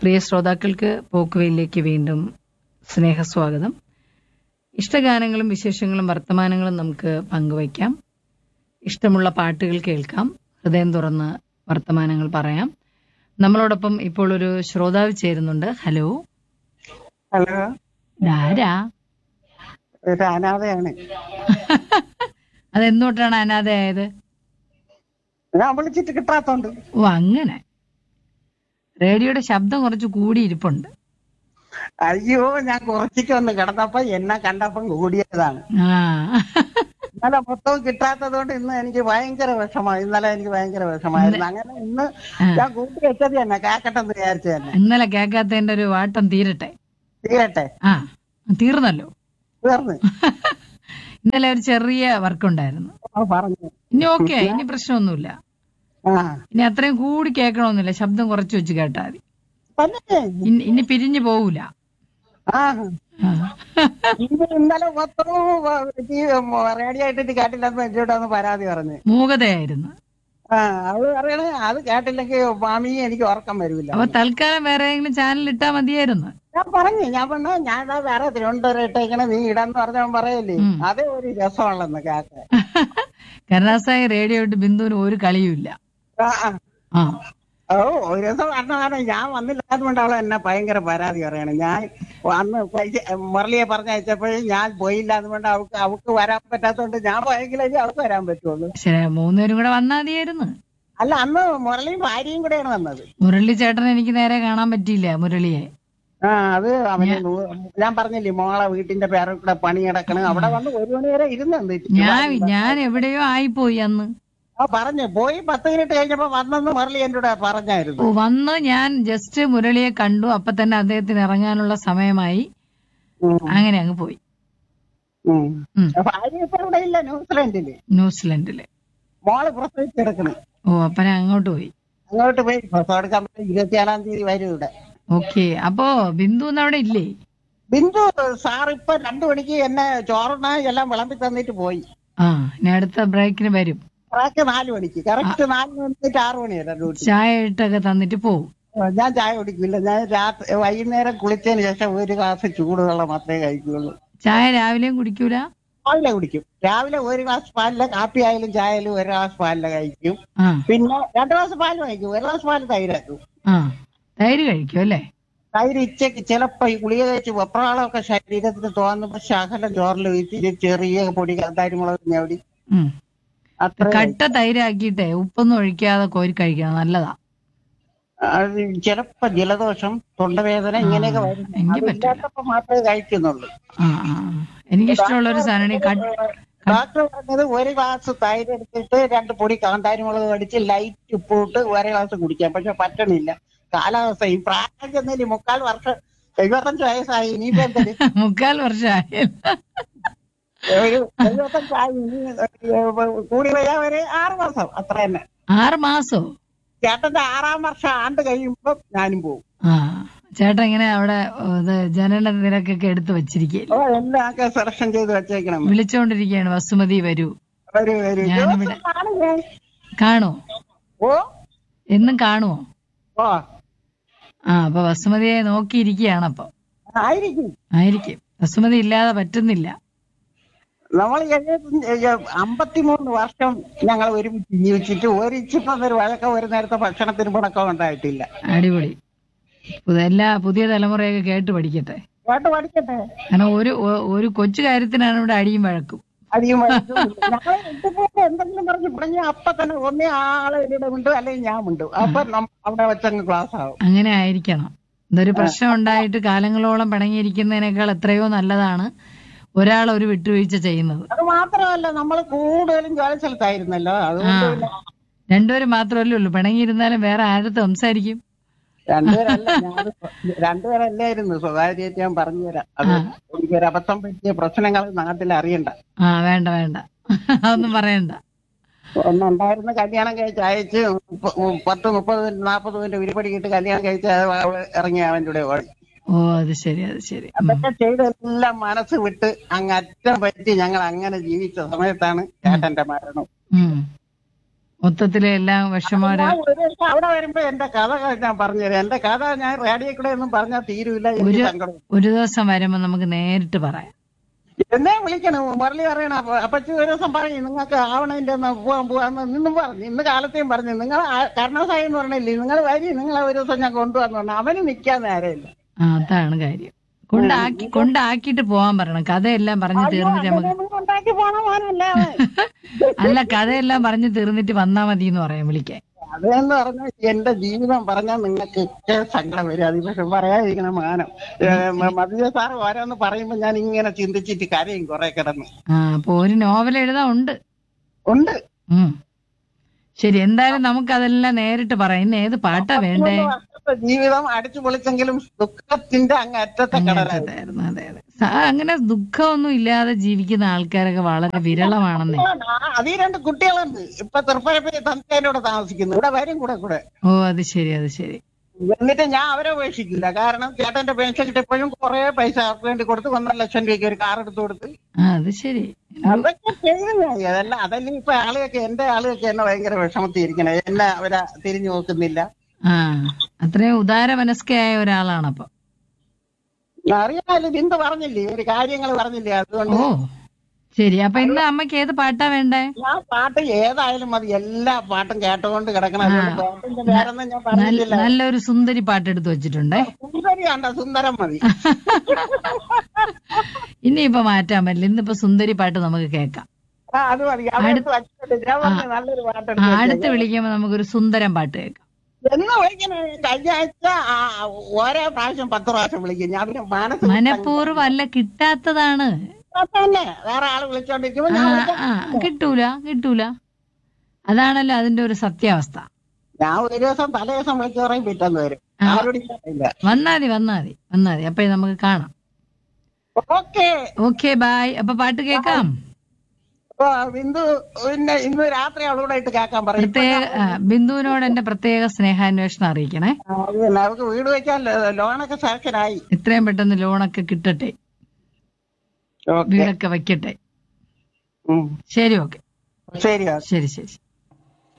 പ്രിയ ശ്രോതാക്കൾക്ക് പോക്കുവയിലേക്ക് വീണ്ടും സ്നേഹസ്വാഗതം ഇഷ്ടഗാനങ്ങളും വിശേഷങ്ങളും വർത്തമാനങ്ങളും നമുക്ക് പങ്കുവയ്ക്കാം ഇഷ്ടമുള്ള പാട്ടുകൾ കേൾക്കാം ഹൃദയം തുറന്ന് വർത്തമാനങ്ങൾ പറയാം നമ്മളോടൊപ്പം ഇപ്പോൾ ഒരു ശ്രോതാവ് ചേരുന്നുണ്ട് ഹലോ ഹലോ ഇതാരാ ഒരു അനാഥയാണ് അതെന്നോട്ടാണ് അനാഥയായത് ഞാൻ വിളിച്ചിട്ട് കിട്ടാത്തോണ്ട് ഓ അങ്ങനെ റേഡിയോയുടെ ശബ്ദം കുറച്ച് കൂടിയിരിപ്പുണ്ട് അയ്യോ ഞാൻ കുറച്ചിക്ക് വന്ന് കിടന്നപ്പോ എന്നെ കണ്ടപ്പം കൂടിയതാണ് ആ ഇന്നലെ മൊത്തവും കിട്ടാത്തത് കൊണ്ട് ഇന്ന് എനിക്ക് ഭയങ്കര വിഷമായി ഇന്നലെ എനിക്ക് ഭയങ്കര വിഷമായിരുന്നു അങ്ങനെ ഇന്ന് ഞാൻ കൂട്ടി വെച്ചത് തന്നെ കേക്കട്ടെന്ന് വിചാരിച്ചു തന്നെ ഇന്നലെ കേൾക്കാത്തതിന്റെ ഒരു വാട്ടം തീരട്ടെ തീരട്ടെ ആ തീർന്നല്ലോ തീർന്ന് ഇന്നലെ ഒരു ചെറിയ വർക്ക് ഉണ്ടായിരുന്നു ആ, പറഞ്ഞു ഇനി ഓക്കെ ഇനി പ്രശ്നമൊന്നുമില്ല ആ ഇനി അത്രയും കൂടി കേൾക്കണമെന്നില്ല ശബ്ദം കുറച്ച് വെച്ച് കേട്ടാൽ മതി തന്നെ ഇനി- ഇനി പിരിഞ്ഞു പോവൂല ആ ആ. ഇത് ഇന്നലെ മൊത്തവും റേഡിയോ ആയിട്ട് കേട്ടില്ലെന്ന് എന്നോട് ഒന്ന് പരാതി പറഞ്ഞു മൂകതയായിരുന്നു ആ അവള് പറയണേ അത് കേട്ടില്ലെങ്കിൽ മാമി എനിക്ക് ഉറക്കം വരില്ല അപ്പൊ തൽക്കാലം വേറെ ഏതെങ്കിലും ചാനൽ ഇട്ടാ മതിയായിരുന്നു ഞാൻ പറഞ്ഞു ഞാൻ പറഞ്ഞു ഞാൻ ദാ വേറെ തിരുവനന്തപുരം ഇട്ടേക്കണ നീ ഇടാന്ന് പറഞ്ഞവൻ പറയല്ലേ ഉം. അതേ ഒരു രസമുള്ളെന്ന് കേൾക്കാൻ കരുണാസായി റേഡിയോ ഇട്ട് ബിന്ദുവിന് ഒരു കളിയുമില്ല ആ, ആ. ആ ഓ ഒരു ദിവസം പറഞ്ഞ കാരണം ഞാൻ വന്നില്ലാത്തതുകൊണ്ട് അവളെ എന്നെ ഭയങ്കര പരാതി പറയണം ഞാൻ അന്ന് പൈസ മുരളിയെ പറഞ്ഞയച്ചപ്പോഴേ ഞാൻ പോയില്ല അതുകൊണ്ട് അവൾക്ക് അവൾക്ക് വരാൻ പറ്റാത്തതുകൊണ്ട് ഞാൻ പോയെങ്കിലേ അവൾക്ക് വരാൻ പറ്റുള്ളൂ ശരി മൂന്നുപേരും കൂടെ വന്നാ മതിയായിരുന്നു അല്ല അന്ന് മുരളിയും ഭാര്യയും കൂടെയാണ് വന്നത് മുരളി ചേട്ടൻ എനിക്ക് നേരെ കാണാൻ പറ്റിയില്ല മുരളിയെ ആ അത് അവന് നൂ- ഞാൻ പറഞ്ഞില്ലേ മോളെ വീട്ടിന്റെ പേരെ കൂടെ പണി കിടക്കണ് അവിടെ വന്ന് ഒരു മണി വരെ ഇരുന്നെന്ത് ഞാൻ ഞാൻ എവിടെയോ ആയിപ്പോയി അന്ന് ആ പറഞ്ഞു പോയി പത്ത് മിനിറ്റ് കഴിഞ്ഞപ്പോ വന്നെന്ന് മുരളി എന്റെ കൂടെ പറഞ്ഞായിരുന്നു ഓ, വന്ന് ഞാൻ ജസ്റ്റ് മുരളിയെ കണ്ടു അപ്പൊ തന്നെ അദ്ദേഹത്തിന് ഇറങ്ങാനുള്ള സമയമായി ഉം. അങ്ങനെ അങ്ങ് പോയി ഉം. ഉം. ഭാര്യ ഇപ്പൊ ഇവിടെ ഇല്ല ന്യൂസിലൻഡില് ന്യൂസിലൻഡില് മോള് പ്രസവിച്ചെടുക്കണ് ഓ അപ്പൊ ഞാൻ അങ്ങോട്ട് പോയി അങ്ങോട്ട് പോയി പ്രസവം എടുക്കാൻ പറ്റും ഇരുപത്തിയാറാം തീയതി വരും ഇവിടെ ഓക്കെ അപ്പോ ബിന്ദു ഇന്ന് അവിടെ ഇല്ലേ ബിന്ദു സാർ ഇപ്പൊ രണ്ടു മണിക്ക് എന്നെ ചോറുണ്ണ എല്ലാം വിളമ്പി തന്നിട്ട് പോയി ആ ഇനി അടുത്ത ബ്രേക്കിന് വരും കറക്റ്റ് നാല് മണിക്ക് കറക്റ്റ് നാല് മണിക്ക് ആറ് മണി വരെ ഡ്യൂട്ടി ചായ ഇട്ടൊക്കെ തന്നിട്ട് പോവും ഞാൻ ചായ കുടിക്കില്ല ഞാൻ രാത്രി വൈകുന്നേരം കുളിച്ചതിന് ശേഷം ഒരു ഗ്ലാസ് ചൂടുവെള്ളം മാത്രമേ കഴിക്കുകയുള്ളൂ ചായ രാവിലെയും കുടിക്കൂല രാവിലെ കുടിക്കും രാവിലെ ഒരു ഗ്ലാസ് പാലിലെ കാപ്പി ആയാലും ചായ ആയാലും ഒരു ഗ്ലാസ് പാലിലെ കഴിക്കും ആ പിന്നെ രണ്ട് ഗ്ലാസ് പാല് കഴിക്കും ഒരു ഗ്ലാസ് പാല് തൈരാക്കും ആ തൈര് കഴിക്കും അല്ലേ തൈര് ഇച്ചയ്ക്ക് ചിലപ്പോ ഈ ഗുളിക കഴിച്ച് വെപ്രാളമൊക്കെ ശരീരത്തിന് തോന്നുമ്പോ ശകലം ചോറിൽ വീഴ്ത്തി ചെറിയ പൊടി കാന്താരിമുളക് ഞവടി ഉം. അത്ര കട്ട തൈരാക്കിയിട്ടേ ഉപ്പൊന്നും ഒഴിക്കാതെ കോരി കഴിക്കണം നല്ലതാ അത് ചിലപ്പോ ജലദോഷം തൊണ്ടവേദന ഇങ്ങനെയൊക്കെ വരും എനിക്ക് പറ്റില്ല അതില്ലാത്തപ്പോ മാത്രമേ കഴിക്കുന്നുള്ളൂ ആ ആ ആ. എനിക്കിഷ്ടമുള്ള ഒരു സാധനം ഈ കട്ട് ഡോക്ടർ പറഞ്ഞത് ഒരു ഗ്ലാസ് തൈര് എടുത്തിട്ട് രണ്ട് പൊടി കാന്താരിമുളക് കടിച്ച് ലൈറ്റ് ഉപ്പിട്ട് ഒരു ഗ്ലാസ് കുടിക്കാം പക്ഷെ പറ്റണില്ല കാലാവസ്ഥ ഈ പ്രായം ചെന്നതിൽ മുക്കാൽ വർഷം എഴുപത്തഞ്ച് വയസ്സായി ഇനിയിപ്പോ എന്തൊരു മുക്കാൽ വർഷമായി ഒരു എഴുപത്തഞ്ചായി ഇനി കൂടി വരാൻ വരെ ആറ് മാസം അത്ര തന്നെ ആറ് മാസോ ചേട്ടന്റെ ആറാം വർഷം ആണ്ട് കഴിയുമ്പോ ഞാനും പോകും ആ ചേട്ടൻ ഇങ്ങനെ അവിടെ ഓ, ഇത് ജനന നിരക്കൊക്കെ എടുത്ത് വെച്ചിരിക്കുകയല്ലേ ഓ എല്ലാം ഒക്കെ സെലക്ഷൻ ചെയ്ത് വെച്ചേക്കണം വിളിച്ചോണ്ടിരിക്കുകയാണ് വസുമതി വരൂ വരൂ വരൂ ഞാനിവിടെ- ദിവസം കാണുമേ. കാണോ ഓ എന്നും കാണുമോ ഓ ആ അപ്പൊ വസുമതിയെ നോക്കിയിരിക്കുകയാണ് അപ്പൊ ആയിരിക്കും ആയിരിക്കും വസുമതി ഇല്ലാതെ പറ്റുന്നില്ല നമ്മൾ അമ്പത്തിമൂന്ന് വർഷം ഞങ്ങൾ ഒരുമിച്ച് ജീവിച്ചിട്ട് ഒരു ഇച്ചിപ്പം ഒരു വഴക്കം ഒരു നേരത്തെ ഭക്ഷണത്തിന് മുടക്കം ഉണ്ടായിട്ടില്ല അടിപൊളി പുതിയ- എല്ലാ പുതിയ തലമുറയൊക്കെ കേട്ട് പഠിക്കട്ടെ കേട്ട് പഠിക്കട്ടെ കാരണം ഒരു ഒ- ഒരു കൊച്ചു കാര്യത്തിനാണ് ഇവിടെ അടിയും വഴക്കും അധികം ഞങ്ങൾ എന്തെങ്കിലും പറഞ്ഞ് തുടങ്ങി അപ്പൊ തന്നെ ഒന്നേ ആളെ ഇവിടെ ഉണ്ട് അല്ലെങ്കിൽ ഞാൻ ഉണ്ട് അപ്പൊ നം- അവിടെ വെച്ചങ്ങ് ക്ലാസ് ആവും അങ്ങനെ ആയിരിക്കണം ഇതൊരു പ്രശ്നം ഉണ്ടായിട്ട് കാലങ്ങളോളം പിണങ്ങിയിരിക്കുന്നതിനേക്കാൾ എത്രയോ നല്ലതാണ് ഒരാൾ ഒരു വിട്ടുവീഴ്ച ചെയ്യുന്നത് അത് മാത്രമല്ല നമ്മൾ കൂടുതലും ജോലി സ്ഥലത്തായിരുന്നല്ലോ ആ അതുകൊണ്ട് പിന്നെ രണ്ടുപേരും മാത്രമല്ലേ ഉള്ളൂ പിണങ്ങിയിരുന്നാലും വേറെ ആരത്ത് സംസാരിക്കും രണ്ടുപേരല്ല ഞാൻ രണ്ടുപേരല്ലായിരുന്നു സ്വകാര്യമായിട്ട് ഞാൻ പറഞ്ഞുതരാം അത് എനിക്കൊരു അബദ്ധം പറ്റിയ പ്രശ്നങ്ങൾ നാട്ടിൽ അറിയണ്ട ആ വേണ്ട വേണ്ട അതൊന്നും പറയണ്ട ഒന്നുണ്ടായിരുന്ന കല്യാണം കഴിച്ച് അയച്ച് മുപ്പ- പത്ത് മുപ്പത് നാപ്പത് മിനിറ്റ് ഉരുപ്പടി കിട്ട് കല്യാണം കഴിച്ച് അവള് ഇറങ്ങി അവന്റെ കൂടെ ഓടി ഓ അത് ശരി അത് ശരി ഉം. അതൊക്കെ ചെയ്തെല്ലാം മനസ്സ് വിട്ട് അങ്ങ് അറ്റം പറ്റി ഞങ്ങൾ അങ്ങനെ ജീവിച്ച സമയത്താണ് ചേട്ടന്റെ മരണം ഉം. മൊത്തത്തിലെ എല്ലാം വിഷമോര ഞാൻ ഒരു ദിവസം അവിടെ വരുമ്പോ എന്റെ കഥ ഞാൻ പറഞ്ഞുതരാം എന്റെ കഥ ഞാൻ റേഡിയോ കൂടെ ഒന്നും പറഞ്ഞാൽ തീരൂല എനിക്ക് ഒരു- സങ്കടം ഒരു ദിവസം വരുമ്പോ നമുക്ക് നേരിട്ട് പറയാം എന്നെ വിളിക്കണം മുരളി പറയണ അപ്പൊ അപ്പച്ചി ഒരു ദിവസം പറയും നിങ്ങൾക്ക് ആവണതിന്റെ ഒന്ന് പോവാൻ പോവാന്ന് ഇന്നും പറഞ്ഞു ഇന്ന് കാലത്തെയും പറഞ്ഞു നിങ്ങൾ കർണസായി എന്ന് പറഞ്ഞില്ലേ നിങ്ങൾ വരി നിങ്ങളെ ഒരു ദിവസം ഞാൻ കൊണ്ടുവന്നു പറഞ്ഞു അവന് നിൽക്കാൻ നേരമില്ല ആ അതാണ് കാര്യം കൊണ്ടാക്കി കൊണ്ടാക്കിയിട്ട് പോവാൻ പറയണം കഥയെല്ലാം പറഞ്ഞു തീർന്നിട്ട് നമുക്ക് അങ്ങനെയൊന്നും ഉണ്ടാക്കി പോണ മോനല്ല അവൻ. അല്ല കഥയെല്ലാം പറഞ്ഞു തീർന്നിട്ട് വന്നാ മതി എന്ന് പറയാം വിളിക്കാൻ അതെന്ന് പറഞ്ഞാൽ എന്റെ ജീവിതം പറഞ്ഞാൽ നിങ്ങൾക്ക് ഒക്കെ സങ്കടം വരും അത് പക്ഷെ പറയാതിരിക്കണം മാനം മതിയ സാർ ഓരോന്ന് പറയുമ്പോ ഞാൻ ഇങ്ങനെ ചിന്തിച്ചിട്ട് കരയും കുറെ കിടന്ന് ആ അപ്പൊ ഒരു നോവൽ എഴുതാൻ ഉണ്ട് ഉണ്ട് ഉം ശരി എന്തായാലും നമുക്ക് അതെല്ലാം നേരിട്ട് പറയാം ഇന്ന് ഏത് പാട്ടാ വേണ്ടേ മൂന്ന് വർഷത്തെ ജീവിതം അടിച്ചു പൊളിച്ചെങ്കിലും ദുഃഖത്തിന്റെ അങ്ങ് അറ്റത്തെ കടലായി അങ്ങനത്തേതായിരുന്നു, അതെ അതെ സ- അങ്ങനെ ദുഃഖമൊന്നും ഇല്ലാതെ ജീവിക്കുന്ന ആൾക്കാരൊക്കെ വളരെ വിരളമാണെന്നേ അതീ രണ്ട് കുട്ടികളുണ്ട് ഇപ്പൊ തൃപ്പരപ്പി തന്തേനോട് താമസിക്കുന്നു ഇവിടെ വരും കൂടെ കൂടെ ഓ അത് ശരി അത് ശരി എന്നിട്ട് ഞാൻ അവരെ ഉപേക്ഷിക്കില്ല കാരണം ചേട്ടന്റെ പെൻഷൻ കിട്ടിയപ്പോഴും കുറെ പൈസ അവർക്ക് വേണ്ടി കൊടുത്ത് ഒന്നര ലക്ഷം രൂപയ്ക്ക് ഒരു കാർ എടുത്തു കൊടുത്ത് ആ അത് ശരി അതൊക്കെ ചെയ്യുന്നതായി അതല്ല അതല്ല ഇപ്പൊ ആളുകൾക്ക് എന്റെ ആളുകൾക്ക് എന്നെ ഭയങ്കര വിഷമത്തിയിരിക്കണേ എന്നെ അവരെ തിരിഞ്ഞു നോക്കുന്നില്ല ആ അത്രയും ഉദാര മനസ്കയായ ഒരാളാണ് അപ്പൊ അറിയാമല്ലോ ബിന്ദു പറഞ്ഞില്ലേ ഒരു കാര്യങ്ങൾ പറഞ്ഞില്ലേ അതുകൊണ്ട് ഓ ശരി അപ്പൊ ഇന്ന് അമ്മക്ക് ഏത് പാട്ടാ വേണ്ടേ ഞാൻ പാട്ട് ഏതായാലും മതി എല്ലാ പാട്ടും കേട്ടുകൊണ്ട് കിടക്കണം അതുകൊണ്ട് പാട്ടിന്റെ പേരൊന്നും ഞാൻ പറഞ്ഞില്ല നല്ലൊരു സുന്ദരി പാട്ട് എടുത്ത് വെച്ചിട്ടുണ്ടേ സുന്ദരി കണ്ട സുന്ദരം മതി ഇനിയിപ്പോ മാറ്റാൻ പറ്റില്ല ഇന്നിപ്പോ സുന്ദരി പാട്ട് നമുക്ക് കേൾക്കാം ആ അത് മതി അതെടുത്ത് വച്ചിട്ട് ഞാൻ പറഞ്ഞു നല്ലൊരു ആ, പാട്ടെടുത്ത് അടുത്ത് വിളിക്കുമ്പോ നമുക്കൊരു സുന്ദരം പാട്ട് കേൾക്കാം എന്ന് വിളിക്കണേ കഴിഞ്ഞ ആഴ്ച ആ, ഓരോ പ്രാവശ്യം പത്ത് പ്രാവശ്യം വിളിക്കും ഞാൻ പിന്നെ മനസ്സ് മനഃപൂർവ്വം അല്ല കിട്ടാത്തതാണ് തന്നെ വേറെ ആള് വിളിച്ചോണ്ടിരിക്കുമ്പോ ആ ഞാൻ വിളിക്കാം. ആ കിട്ടൂല കിട്ടൂല അതാണല്ലോ അതിന്റെ ഒരു സത്യാവസ്ഥ ഞാൻ ഒരു ദിവസം തലേ ദിവസം വിളിച്ചു പറയും പിറ്റേന്ന് വരും ആ. ആരോടും ഇല്ല വന്നാതി വന്നാതി വന്നാതി അപ്പൊ നമുക്ക് കാണാം ഓക്കെ ഓക്കെ ബായ് അപ്പൊ പാട്ട് കേൾക്കാം ബിന്ദു പിന്നെ ഇന്ന് രാത്രി അവളോട് ആയിട്ട് കേൾക്കാൻ പറയും പ്രത്യേക ആ, ബിന്ദുവിനോട് എന്റെ പ്രത്യേക സ്നേഹാന്വേഷണം അറിയിക്കണേ ആ, അത് തന്നെ. അവർക്ക് വീട് വെക്കാൻ ലോ- ലോണൊക്കെ സാക്ഷനായി എത്രയും പെട്ടെന്ന് ലോണൊക്കെ കിട്ടട്ടെ ഓക്കെ വീടൊക്കെ വെക്കട്ടെ ശരി ഓക്കെ ശരി ശരി ശരി